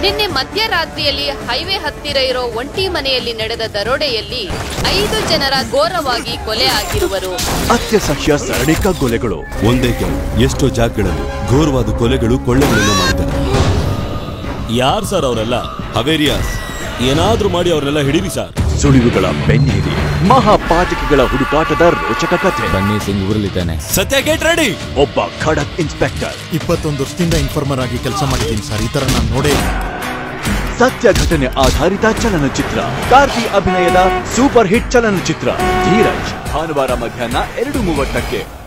ನಿನ್ನೆ ಮಧ್ಯರಾತ್ರಿಯಲ್ಲಿ ಹೈವೇ ಹತ್ತಿರ ಇರೋ ಒಂಟಿ ಮನೆಯಲ್ಲಿ ನಡೆದ ದರೋಡೆಯಲ್ಲಿ ಐದು ಜನರ ಘೋರವಾಗಿ ಕೊಲೆ ಆಗಿರುವರು ಅತ್ಯಸಹ್ಯ ಸರಣಿ ಕಗ್ಗೊಲೆಗಳು ಒಂದೇ ಕೆಲ ಎಷ್ಟೋ ಜಾಗಗಳಲ್ಲಿ ಘೋರವಾದ ಕೊಲೆಗಳು ಕೊಳ್ಳೆಗಳನ್ನು ಮಾಡಿದ್ದಾರೆ ಯಾರ್ ಸರ್ ಅವರೆಲ್ಲ ಹವೇರಿಯಾಸ್ ಏನಾದ್ರೂ ಮಾಡಿ ಅವ್ರನ್ನೆಲ್ಲ ಹಿಡೀರಿ ಸರ್ ಸುಳಿವುಗಳ ಬೆನ್ನೇರಿ ಮಹಾಪಾತಕಿಗಳ ಹುಡುಕಾಟದ ರೋಚಕ ಕಥೆ ಬನ್ನಿ ಸಿಂಗ್ ಊರಲ್ಲಿದ್ದಾನೆ ಸತ್ಯ ಗೆಟ್ ರೆಡಿ ಒಬ್ಬ ಖಡಕ್ ಇನ್ಸ್ಪೆಕ್ಟರ್ ಇಪ್ಪತ್ತೊಂದು ವರ್ಷದಿಂದ ಇನ್ಫಾರ್ಮರ್ ಆಗಿ ಕೆಲಸ ಮಾಡಿದ್ದೀನಿ ಸರ್ ಈ ತರ ನಾನು ನೋಡೇ ಇಲ್ಲ. ಸತ್ಯ ಘಟನೆ ಆಧಾರಿತ ಚಲನಚಿತ್ರ ಕಾರ್ತಿ ಅಭಿನಯದ ಸೂಪರ್ ಹಿಟ್ ಚಲನಚಿತ್ರ ಧೀರಜ್ ಭಾನುವಾರ ಮಧ್ಯಾಹ್ನ ಎರಡು ಮೂವತ್ತಕ್ಕೆ